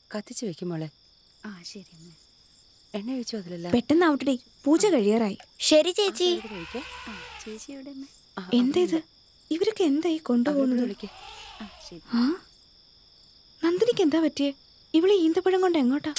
കത്തിച്ച് വെക്കും മോളെ ആ ശരി അമ്മേ എണ്ണ ഒഴിച്ചു അതിലല്ല പെട്ടെന്ന് ആവട്ടെ പൂജ കഴിയാറായി ശരി ചേച്ചി ആ ചേച്ചി എവിടെ അമ്മേ എന്താ ഇത് ഇവരൊക്കെ എന്തായി കൊണ്ടുപോകുന്നത് വിളിക്ക് ആ ശരി ആ നന്ദിനിക്ക് എന്താ പറ്റിയേ ഇവളെ ഈന്തപ്പഴം കൊണ്ട് എങ്ങോട്ടാ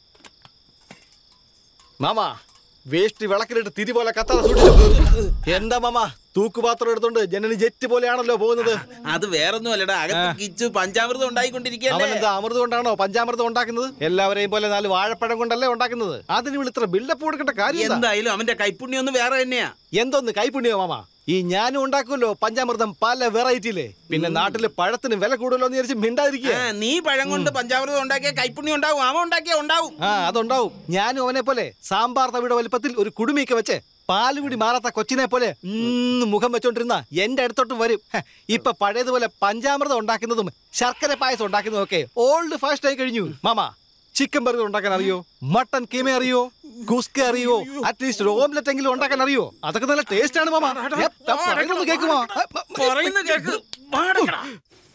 മാമാ വേസ്റ്റ് വിളക്കിലിട്ട് തിരി പോലെ കത്താതെ സൂക്ഷിച്ചു എന്താ മാമാ തൂക്കുപാത്രം എടുത്തോണ്ട് ജനനി ജെറ്റ് പോലെയാണല്ലോ പോകുന്നത് അത് വേറൊന്നും അല്ലടാ അകത്ത് കിച്ചു പഞ്ചാമൃതം ഉണ്ടായിക്കൊണ്ടിരിക്കുകയല്ലേ അവനെന്താ അമൃതം കൊണ്ടാണോ പഞ്ചാമൃതം ഉണ്ടാക്കുന്നത് എല്ലാവരെയും പോലെ നാല് വാഴപ്പഴം കൊണ്ടല്ലേ ഉണ്ടാക്കുന്നത് അതിന് ഇവിടെ ഇത്ര ബിൽഡപ്പ് കൊടുക്കേണ്ട കാര്യം എന്താ? എന്തായാലും അവന്റെ കൈപ്പുണ്യം ഒന്ന് വേറെ തന്നെയാ എന്തോന്ന് കൈപ്പുണ്യോ മാമാ ഈ ഞാനും ഉണ്ടാക്കുമല്ലോ പഞ്ചാമൃതം പല വെറൈറ്റിയിലെ പിന്നെ നാട്ടില് പഴത്തിന് വില കൂടുതലോ എന്ന് വിചാരിച്ച് മിണ്ടാതിരിക്കുക ആ, നീ പഴം കൊണ്ട് പഞ്ചാമൃതം ഉണ്ടാക്കിയ കൈപ്പുണ്യം ഉണ്ടാവും അവൻ ഉണ്ടാക്കിയ ഉണ്ടാവും ആ അതുണ്ടാവും ഞാനും അവനെ പോലെ സാമ്പാർ തവിയുടെ വലിപ്പത്തിൽ ഒരു കുടുമിയൊക്കെ വെച്ച് പാലുകുടി മാറാത്ത കൊച്ചിനെ പോലെ ഉം മുഖം വെച്ചോണ്ടിരുന്ന എന്റെ അടുത്തോട്ട് വരും ഹ, ഇപ്പൊ പഴയതുപോലെ പഞ്ചാമൃതം ഉണ്ടാക്കുന്നതും ശർക്കര പായസം ഉണ്ടാക്കുന്നതും ഒക്കെ ഓൾഡ് ഫാസ്റ്റ് ആയി കഴിഞ്ഞു മാമ ചിക്കൻ ബർഗർ ഉണ്ടാക്കാൻ അറിയോ മട്ടൻ കീമ അറിയോ കുസ്ക അറിയോ അറ്റ്ലീസ്റ്റ് ഒരു ഓംലെറ്റ് എങ്കിലും ഉണ്ടാക്കാൻ അറിയോ അതൊക്കെ നല്ല ടേസ്റ്റ് ആണ് മാമ ഏ, ദാ പറയുന്നത് കേക്കുമോ ഏ, മ- പറയുന്ന കേക്ക് വാടകടാ.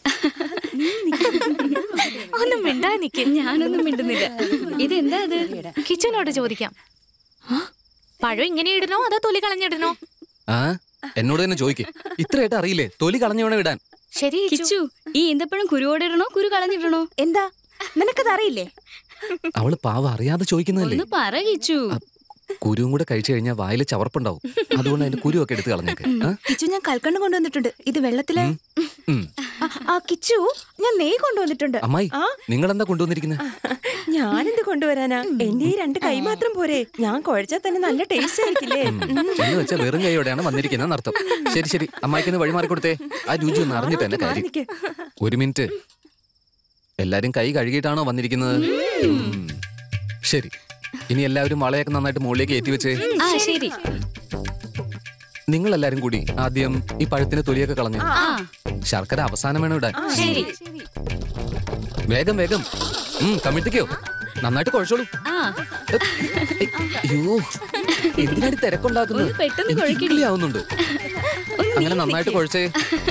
ഒന്നും മിണ്ടാതെ നിക്ക് ഞാനൊന്നും മിണ്ടുന്നില്ല ഇതെന്താ അത് കിച്ചനോട് ചോദിക്കാം ആ, പഴം ഇങ്ങനെ ഇടണോ അതോ തൊലി കളഞ്ഞിടണോ ആ എന്നോട് തന്നെ ചോദിക്ക് ഇത്രയായിട്ട് അറിയില്ലേ തൊലി കളഞ്ഞു വേണം ഇടാൻ ശരി കിച്ചു. കിച്ചു ഈ ഈന്തപ്പഴം കുരുവോടെ കുരു കളഞ്ഞിടണോ എന്താ നിനക്കത് അറിയില്ലേ അവള് പാവ അറിയാതെ ചോദിക്കുന്നതല്ലേ ഒന്ന് പറ കിച്ചു കുരുവും കൂടെ കഴിച്ചു കഴിഞ്ഞാൽ വായിൽ ചവർപ്പുണ്ടാവും അതുകൊണ്ട് അതിന്റെ കുരുവൊക്കെ എടുത്ത് കളഞ്ഞേക്ക് ആ? കിച്ചു ഞാൻ കൽക്കണ്ണം കൊണ്ടുവന്നിട്ടുണ്ട് ഇത് വെള്ളത്തില് ഉം. ആ, ആ കിച്ചു ഞാൻ നെയ് കൊണ്ടുവന്നിട്ടുണ്ട് അമ്മായി നിങ്ങൾ എന്താ കൊണ്ടുവന്നിരിക്കുന്നത് ഞാനെന്ത് കൊണ്ടുവരാനാ എന്റെ ഈ രണ്ട് കൈ മാത്രം പോരെ ഞാൻ കുഴച്ചാൽ തന്നെ നല്ല ടേസ്റ്റ് ആയിരിക്കില്ലേ എന്ന് വെച്ചാൽ വെറും കൈയോടെയാണ് വന്നിരിക്കുന്നത് അർത്ഥം ശരി ശരി അമ്മായിക്കൊന്ന് വഴിമാറി കൊടുത്തേ ആ രുചി ഒന്ന് അറിഞ്ഞിട്ട് എന്നെ കാര്യം നിക്ക്. ഒരു മിനിറ്റ് എല്ലാരും കൈ കഴുകിയിട്ടാണോ വന്നിരിക്കുന്നത് ഉം. ശരി ഇനി എല്ലാവരും വളയൊക്കെ നന്നായിട്ട് മുകളിലേക്ക് ഏറ്റി വെച്ചേ ആ ശരി നിങ്ങൾ എല്ലാരും കൂടി ആദ്യം ഈ പഴത്തിന് തൊലിയൊക്കെ കളഞ്ഞു ആ ശർക്കര അവസാനം വേണം ഇടാൻ ശരി വേഗം വേഗം ഉം കമിഴ്ത്തിക്കോ നന്നായിട്ട് കുഴച്ചോളൂ ആ ഏയ്, അയ്യോ എന്തിനാണ് തിരക്കുണ്ടാക്കുന്നത് ഒന്ന് പെട്ടെന്ന് എനിക്ക് കുഴക്കടി. ഇക്കിളി ആവുന്നുണ്ട് അങ്ങനെ നന്നായിട്ട് കുഴച്ചേ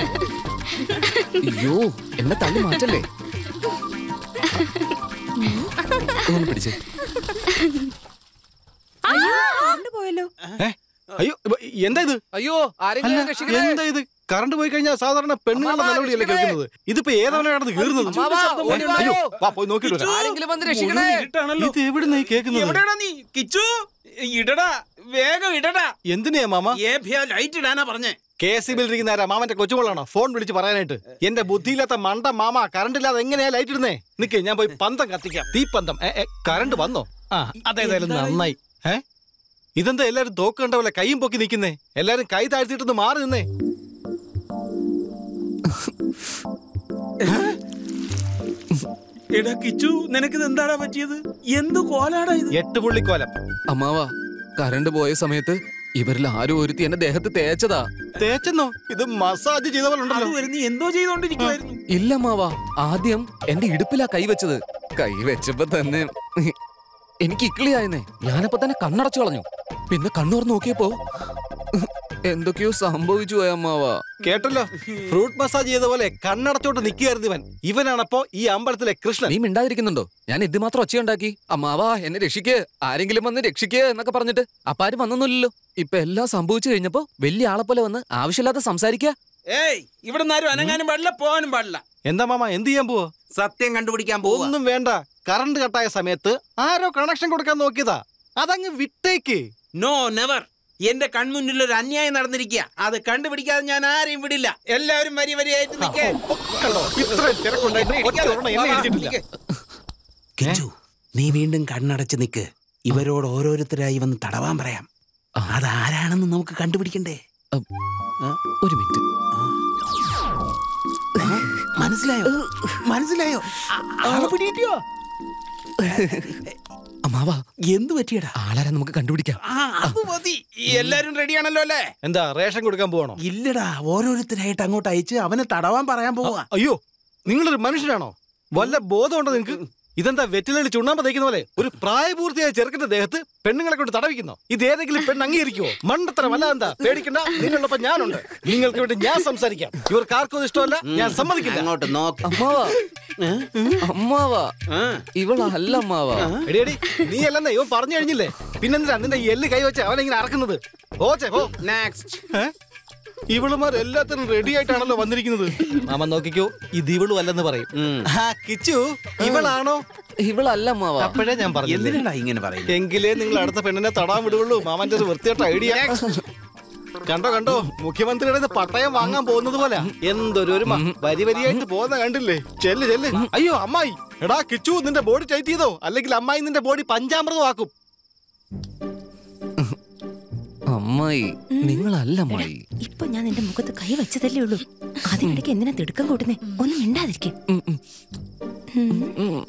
അയ്യോ എന്നെ തള്ളി മാറ്റല്ലേ ഒന്ന് പിടിച്ചേ കറണ്ട് പോയല്ലോ ഏ? അയ്യോ ഇപ്പൊ എന്താ ഇത് അയ്യോ അല്ല, എന്താ ഇത് കറണ്ട് പോയി കഴിഞ്ഞാൽ സാധാരണ പെണ്ണുങ്ങളുടെ നിലവിളിയല്ലേ കേൾക്കുന്നത് ഇതിപ്പോ ഏതവനെ കിടന്ന് കീറുന്നത് അമ്മാവാ, ഓടി വായോ. അയ്യോ വാ പോയി നോക്കിട്ട് വരാം. ആരെങ്കിലും വന്ന് രക്ഷിക്കണേ ഇരുട്ടാണല്ലോ ഇത് എവിടുന്നായി കേൾക്കുന്നത് എവിടെയാടാ നീ കിച്ചു ഇടടാ വേഗം ഇടടാ എന്തിനാ മാമ ഏഭ്യ ലൈറ്റ് ഇടാനാ പറഞ്ഞേ കെ എസ് ഇരിക്കുന്ന ആരാ മാമന്റെ കൊച്ചുമോളാണോ ഫോൺ വിളിച്ച് പറയാനായിട്ട് എന്റെ ബുദ്ധിയില്ലാത്ത മണ്ട മാമ കറണ്ട് ഇല്ലാതെ എങ്ങനെയാ ലൈറ്റ് ഇടുന്നേ നിക്ക് ഞാൻ പോയി പന്തം കത്തിക്കാം തീപ്പന്തം ഏ, ഏ, കറണ്ട് വന്നോ ആ അതേതായാലും നന്നായി ഏ ഇതെന്താ എല്ലാരും തോക്ക് കണ്ട പോലെ കൈയും പൊക്കി നിക്കുന്നേ എല്ലാരും കൈ താഴ്ത്തിയിട്ടൊന്ന് മാറി നിന്നേ എടാ കിച്ചു നിനക്കിത് എന്താടാ പറ്റിയത് എന്ത് കോലാടാ ഇത് എട്ട് പുള്ളിക്കോലം അമ്മാവാ കറണ്ട് പോയ സമയത്ത് ഇവരിൽ ആരോ ഒരുത്തി എന്റെ ദേഹത്ത് തേച്ചതാ തേച്ചെന്നോ ഇത് മസാജ് ചെയ്ത പോലെ ഉണ്ടല്ലോ അതുവരെ നീ എന്തോ ചെയ്തോണ്ടിരിക്കുവായിരുന്നു ഇല്ല മാവാ ആദ്യം എന്റെ ഇടുപ്പിലാ കൈ വെച്ചത് കൈ വെച്ചപ്പോ തന്നെ എനിക്ക് ഇക്കിളിയായെന്നേ ഞാനപ്പോ തന്നെ കണ്ണടച്ചു കളഞ്ഞു പിന്നെ കണ്ണുറന്ന് നോക്കിയപ്പോ എന്തൊക്കെയോ സംഭവിച്ചു പോയ അമ്മാവാ കേട്ടല്ലോ ഫ്രൂട്ട് മസാജ് ചെയ്ത പോലെ കണ്ണടച്ചോട്ട് നിൽക്കുകയായിരുന്നു ഇവൻ ഇവനാണപ്പോ ഈ അമ്പലത്തിലെ കൃഷ്ണൻ നീ മിണ്ടാതിരിക്കുന്നുണ്ടോ ഞാൻ എന്തുമാത്രം ഒച്ചയുണ്ടാക്കി അമ്മാവാ എന്നെ രക്ഷിക്ക് ആരെങ്കിലും വന്ന് രക്ഷിക്ക് എന്നൊക്കെ പറഞ്ഞിട്ട് അപ്പാരും വന്നൊന്നുമില്ലല്ലോ ഇപ്പൊ എല്ലാം സംഭവിച്ചു കഴിഞ്ഞപ്പോ വലിയ ആളെ പോലെ വന്ന് ആവശ്യമില്ലാതെ സംസാരിക്കാ ഏയ് ഇവിടെ ആരും അനങ്ങാനും പാടില്ല പോകാനും പാടില്ല എന്താ മാമ എന്ത് ചെയ്യാൻ പോവാ സത്യം കണ്ടുപിടിക്കാൻ പോകും ഒന്നും വേണ്ട കറണ്ട് കട്ടായ സമയത്ത് ആരോ കണക്ഷൻ കൊടുക്കാൻ നോക്കിയതാ അതങ്ങ് വിട്ടേക്ക് നോ നെവർ എന്റെ കൺമുന്നിൽ ഒരു അന്യായം നടന്നിരിക്കുക അത് കണ്ടുപിടിക്കാതെ ഞാൻ ആരെയും വിടില്ല എല്ലാവരും വരി വരിയായിട്ട് നിൽക്കേ കണ്ടോ ഇത്രയും തിരക്കുണ്ടായിട്ട് ഒറ്റ ഒരെണ്ണം എന്നെ ഇടിച്ചിട്ടില്ല കിച്ചു നീ വീണ്ടും കണ്ണടച്ച് നിക്ക് ഇവരോട് ഓരോരുത്തരായി വന്ന് തടവാൻ പറയാം അതാരാണെന്ന് നമുക്ക് കണ്ടുപിടിക്കണ്ടേ ഒരു മിനിറ്റ് മനസ്സിലായോ മനസ്സിലായോ ആളെ പിടിയിട്ടോ അമ്മാവാ എന്ത് പറ്റിയടാ ആളാരാ നമുക്ക് കണ്ടുപിടിക്കാം ആ അത് മതി എല്ലാരും റെഡിയാണല്ലോ അല്ലേ എന്താ റേഷൻ കൊടുക്കാൻ പോവാണോ ഇല്ലടാ ഓരോരുത്തരായിട്ട് അങ്ങോട്ട് അയച്ച് അവനെ തടവാൻ പറയാൻ പോവാ അയ്യോ നിങ്ങളൊരു മനുഷ്യനാണോ വല്ല ബോധമുണ്ടോ നിങ്ങക്ക് ഇതെന്താ വെറ്റിലയിൽ ചുണ്ണാമ്പ് തേക്കുന്ന പോലെ ഒരു പ്രായപൂർത്തിയായ ചെറുക്കന്റെ ദേഹത്ത് പെണ്ണുങ്ങളെ കൊണ്ട് തടവിക്കുന്നോ ഇത് ഏതെങ്കിലും പെണ്ണ് അംഗീകരിക്കുവോ മണ്ടത്തരം അല്ല എന്താ പേടിക്കണ്ട നിങ്ങളൊപ്പം ഞാനുണ്ട് നിങ്ങൾക്ക് വേണ്ടി ഞാൻ സംസാരിക്കാം ഇവർക്ക് ആർക്കും ഇത് ഇഷ്ടമല്ല ഞാൻ സമ്മതിക്കില്ല അങ്ങോട്ട് നോക്ക് അമ്മാവാ അമ്മാവാ ഇവളല്ല അമ്മാവാ എടി എടി നീ അല്ലെന്നേ ഇവൻ പറഞ്ഞു കഴിഞ്ഞില്ലേ പിന്നെന്തിനാ നിന്റെ ഈ എല്ല് കൈവച്ച് അവനെങ്ങനെ അറക്കുന്നത് ഓച്ചേ പോ നെക്സ്റ്റ് ഏ? ഇവളുമാർ എല്ലാത്തിനും റെഡി ആയിട്ടാണല്ലോ വന്നിരിക്കുന്നത് മാമ നോക്കിക്കോ ഇത് ഇവളും അല്ലെന്ന് പറയും ആ കിച്ചു ഇവളാണോ ഇവളല്ല അമ്മാവാ അപ്പോഴേ ഞാൻ പറഞ്ഞു എന്തിനാടാ ഇങ്ങനെ പറയുന്നത് എങ്കിലേ നിങ്ങൾ അടുത്ത പെണ്ണിനെ തടാൻ വിടുള്ളൂ മാമന്റെ ഒരു വൃത്തിയായിട്ട ഐഡിയ കണ്ടോ കണ്ടോ മുഖ്യമന്ത്രിയുടെ കയ്യിന്ന് പട്ടയം വാങ്ങാൻ പോകുന്നത് പോലെ എന്തൊരു ഒരുമ വരി വരിയായിട്ട് പോകുന്ന കണ്ടില്ലേ ചെല്ല് ചെല്ല് അയ്യോ അമ്മായി എടാ കിച്ചു നിന്റെ ബോഡി ടൈറ്റ് ചെയ്തോ അല്ലെങ്കിൽ അമ്മായി നിന്റെ ബോഡി പഞ്ചാമൃതമാക്കും അമ്മായി നിങ്ങളല്ല അമ്മായി ഇപ്പൊ ഞാൻ നിന്റെ മുഖത്ത് കൈ വെച്ചതല്ലേ ഉള്ളൂ അതിനിടയ്ക്ക് എന്തിനാ തിടുക്കം കൂട്ടുന്നേ ഒന്നും മിണ്ടാതിരിക്കെ ഉം, ഉം.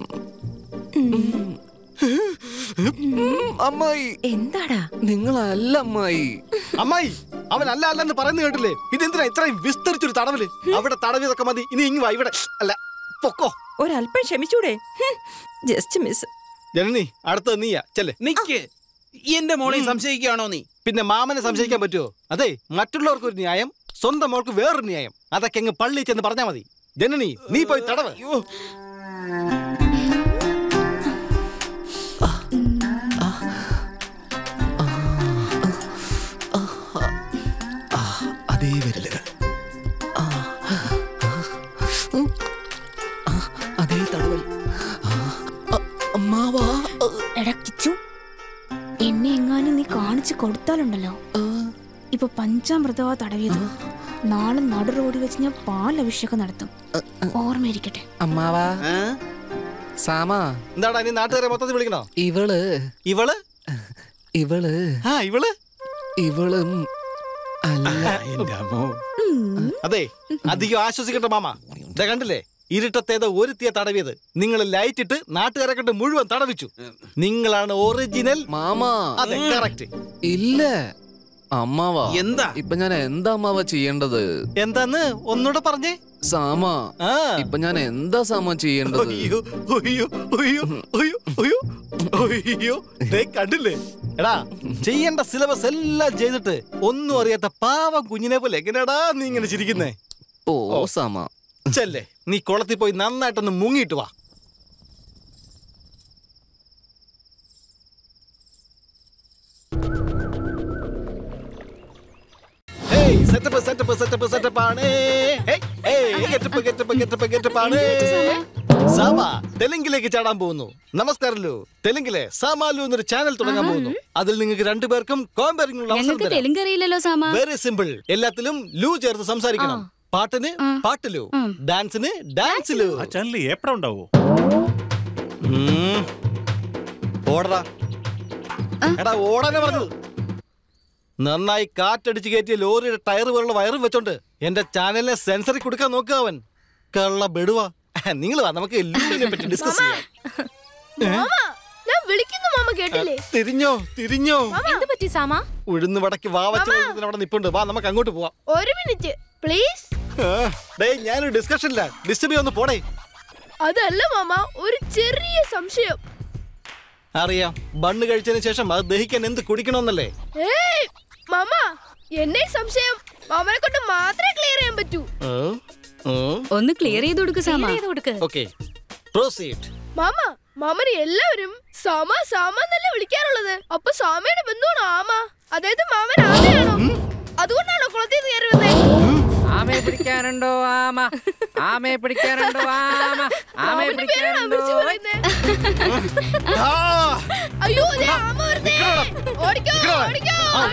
അമ്മായി എന്താടാ നിങ്ങളല്ല അമ്മായി അമ്മായി അവൻ അല്ല അല്ലെന്ന് പറയുന്നത് കേട്ടില്ലേ ഇതെന്തിനാ ഇത്രയും വിസ്തരിച്ചൊരു തടവില് അവിടെ തടവിതൊക്കെ മതി ഇനി ഇങ്ങ് വാ ഇവിടെ അല്ല പൊക്കോ ഒരല്പം ക്ഷമിച്ചൂടെ ജസ്റ്റ് മിസ് ജനനി അടുത്തത് നീയാ ചെല്ലേ നിക്ക് എന്റെ മോളെ സംശയിക്കുകയാണോ നീ പിന്നെ മാമനെ സംശയിക്കാൻ പറ്റുമോ അതെ മറ്റുള്ളവർക്ക് ഒരു ന്യായം സ്വന്തം മോൾക്ക് വേറൊരു ന്യായം അതൊക്കെ അങ്ങ് പള്ളി ചെന്ന് പറഞ്ഞാ മതി ജനനി നീ പോയി തടവ് അതേ വിരലുകൾ ആ. ആ, അതേ തടവൽ ആ, അ- അമ്മാവാ എടാ കിച്ചു എന്നെ എങ്ങാനും നീ കാണിച്ചു കൊടുത്താലുണ്ടല്ലോ ഇപ്പൊ പഞ്ചാമൃതവാ തടവിയത് നാളെ നടു റോഡി വെച്ച് ഞാൻ പാലഭിഷേകം നടത്തും ഓർമ്മയിരിക്കട്ടെ അമ്മാവാ ആ? സാമാ എന്താടാ നീ നാട്ടുകാരെ മൊത്തത്തിൽ വിളിക്കണോ ഇവള് ഇവള് ഇവള് ആ ഇവള് ഇവളും അല്ല അതെ അധികം ആശ്വസിക്കട്ടെ മാമ ഇതാ കണ്ടില്ലേ ഇരുട്ടത്തേത് ഒരുത്തിയെ തടവിയത് നിങ്ങൾ ലൈറ്റ് ഇട്ട് നാട്ടുകാരെ കണ്ട് മുഴുവൻ തടവിച്ചു നിങ്ങളാണ് ഒറിജിനൽ മാമാ അതെ കറക്റ്റ് ഇല്ല അമ്മാവാ എന്താ ഇപ്പൊ ഞാൻ എന്താ അമ്മാവ ചെയ്യേണ്ടത് എന്താന്ന് ഒന്നുകൂടെ പറഞ്ഞേ സാമ ആ ഇപ്പൊ ഞാൻ എന്താ സാമ ചെയ്യേണ്ടത് അയ്യോ അയ്യോ അയ്യോ അയ്യോ അയ്യോ അയ്യോ ദേ കണ്ടില്ലേ എടാ ചെയ്യേണ്ട സിലബസ് എല്ലാം ചെയ്തിട്ട് ഒന്നും അറിയാത്ത പാവം കുഞ്ഞിനെ പോലെ എങ്ങനെയാടാ നീ ഇങ്ങനെ ചിരിക്കുന്നേ ഓ സാമ ചെല്ലേ നീ കുളത്തിൽ പോയി നന്നായിട്ടൊന്ന് മുങ്ങിയിട്ട് വാ ഏയ് സെറ്റപ്പ് സെറ്റപ്പ് സെറ്റപ്പ് സെറ്റപ്പ് ആണ് ഏയ്, ഏയ് ഗെറ്റപ്പ് ഗെറ്റപ്പ് ഗെറ്റപ്പ് ഗെറ്റപ്പ് ആണ് സാമ തെലുങ്കിലേക്ക് ചാടാൻ പോകുന്നു നമസ്കാരല്ലോ തെലുങ്കിലെ സാമാലു എന്നൊരു ചാനൽ തുടങ്ങാൻ പോകുന്നു അതിൽ നിങ്ങൾക്ക് രണ്ടുപേർക്കും കോമ്പയറിംഗ് ഉള്ള അവസരം ഞങ്ങൾക്ക് തരാം തെലുങ്ക് അറിയില്ലല്ലോ സാമ വെരി സിമ്പിൾ എല്ലാത്തിലും ലൂ ചേർത്ത് സംസാരിക്കണം പാട്ടിന് പാട്ടിലു ഡാൻസിന് ഡാൻസിലു ആ ചാനൽ എപ്പോഴാ ഉണ്ടാവോ ഉം. ഓടടാ എടാ ഓടാനാ പറഞ്ഞത് നന്നായി കാറ്റടിച്ച് കയറ്റിയ ലോറിയുടെ ടയർ പോലുള്ള വയറും വെച്ചോണ്ട് എന്റെ ചാനലിനെ സെൻസറി കൊടുക്കാൻ നോക്കുക അവൻ കള്ള ബെടുവാ നിങ്ങൾ വാ നമുക്ക് ലൂവിനെ പറ്റി ഡിസ്കസ് ചെയ്യാം ഞാൻ വിളിക്കുന്നു മാമ കേട്ടില്ലേ തിരിഞ്ഞോ തിരിഞ്ഞോ എന്ത് പറ്റി സാമ ഉഴുന്ന് വടക്ക് വാവച്ച അവിടെ നിപ്പുണ്ട് വാ നമുക്ക് അങ്ങോട്ട് പോവാം ഒരു മിനിറ്റ് പ്ലീസ് ആ, ഡേയ് ഞാനൊരു ഡിസ്കഷനില്ല ഡിസ്റ്റർബ് ചെയ്യൊന്ന് പോടേ അതല്ല മാമ ഒരു ചെറിയ സംശയം അറിയാം ബണ്ണ് കഴിച്ചതിന് ശേഷം അത് ദഹിക്കാൻ എന്ത് കുടിക്കണമെന്നല്ലേ ഏയ് മാമ എന്നെ സംശയം മാമനെ കൊണ്ട് മാത്രമേ ക്ലിയർ ചെയ്യാൻ പറ്റൂ ഒന്ന് ക്ലിയർ ചെയ്ത് കൊടുക്ക് സാമ കൊടുക്ക് ഓക്കെ പ്രൊസീഡ് മാമ മാമനെ എല്ലാവരും സാമ സാമ എന്നല്ലേ വിളിക്കാറുള്ളത് അപ്പൊ സാമയുടെ ബന്ധുവാണോ ആമ അതായത് മാമൻ ആമയാണോ അതുകൊണ്ടാണോ കുളത്തിൽ നിന്ന് കയറി വന്നേ ആമയെ പിടിക്കാനുണ്ടോ ആമ ആമയെ പിടിക്കാനുണ്ടോ ആമ ആമയെ മാമന്റെ പേരാണോ പിടിക്കാനുണ്ടോ വിളിച്ചു പറയുന്നേ അയ്യോ ദേ ആമ വരുന്നേ ഓടിക്കോ ഓടിക്കോ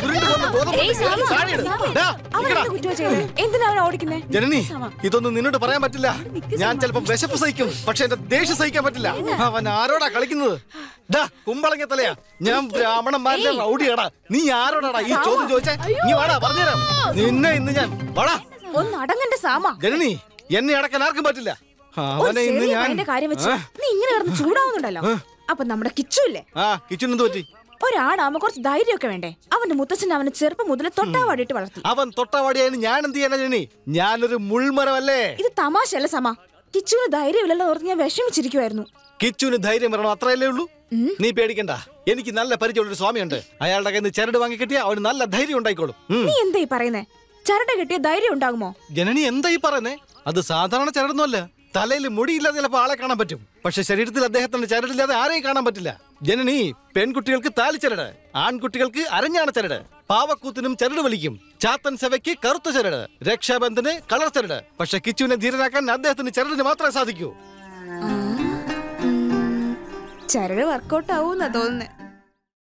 എന്തിനാ അവൻ ഓടിക്കുന്നേ ജനനി ഇതൊന്നും നിന്നോട് പറയാൻ പറ്റില്ല ഞാൻ ചിലപ്പോ വിശപ്പ് സഹിക്കും പക്ഷെ എന്റെ ദേഷ്യം സഹിക്കാൻ പറ്റില്ല അവൻ ആരോടാ കളിക്കുന്നത് ഡാ കുമ്പളങ്ങ തലയാ ഞാൻ ബ്രാഹ്മണന്മാരുടെ റൗഡിയാടാ നീ ആരോടാടാ ഈ ചോദ്യം ചോദിച്ചേ നീ വാടാ പറഞ്ഞുതരാം നിന്നെ ഇന്ന് ഞാൻ വാടാ ഒന്ന് അടങ്ങന്റെ സാമ ജനനി എന്നെ അടക്കാൻ ആർക്കും പറ്റില്ല ഒരു അവനെ ഇന്ന് ചെറിയ ഞാൻ പയ്യന്റെ കാര്യം വെച്ച് ആ, നീ ഇങ്ങനെ കിടന്ന് ചൂടാവുന്നുണ്ടല്ലോ അപ്പൊ നമ്മുടെ കിച്ചു ഇല്ലേ ആ കിച്ചൺ എന്ത് പറ്റി ഒരാണാവുമ്പോ കുറച്ച് ധൈര്യമൊക്കെ വേണ്ടേ അവന്റെ മുത്തച്ഛൻ അവനെ ചെറുപ്പം മുതലേ തൊട്ടാവാടിയിട്ട് വളർത്തി അവൻ തൊട്ടവാടിയായിരുന്നു ഞാൻ എന്ത് ചെയ്യാനാ ജനനി ഞാനൊരു മുൾമരമല്ലേ ഇത് തമാശയല്ല സമ കിച്ചുവിന് ധൈര്യമില്ലല്ലോ ഓർത്ത് ഞാൻ വിഷമിച്ചിരിക്കുമായിരുന്നു കിച്ചുവിന് ധൈര്യം വരണം അത്രയല്ലേ ഉള്ളൂ നീ പേടിക്കണ്ട എനിക്ക് നല്ല പരിചയമുള്ളൊരു സ്വാമിയുണ്ട് അയാളുടെ കയ്യിൽ നിന്ന് ചരട് വാങ്ങി കിട്ടിയ അവന് നല്ല ധൈര്യം ഉണ്ടായിക്കോളും ഉം. നീ എന്താ ഈ പറയുന്നേ ചരട് കിട്ടിയ ധൈര്യം ഉണ്ടാകുമോ ജനനി എന്താ ഈ പറയുന്നേ അത് സാധാരണ ചരടൊന്നുമല്ല തലയിൽ മുടിയില്ലാതെ ചിലപ്പോൾ ആളെ കാണാൻ പറ്റും പക്ഷെ ശരീരത്തിൽ അദ്ദേഹത്തിന്റെ ചരടില്ലാതെ ആരെയും കാണാൻ പറ്റില്ല ജനനി പെൺകുട്ടികൾക്ക് താലിച്ചരട് ആൺകുട്ടികൾക്ക് അരഞ്ഞാണ ചരട് പാവക്കൂത്തിനും ചരട് വലിക്കും ചാത്തൻ സെവയ്ക്ക് കറുത്ത ചരട് രക്ഷാബന്ധന് കളർ ചരട് പക്ഷെ കിച്ചുവിനെ ധീരനാക്കാൻ അദ്ദേഹത്തിന് ചരടിന് മാത്രമേ സാധിക്കൂ ചരട് വർക്കൗട്ട് ആവൂന്നാ തോന്നുന്നേ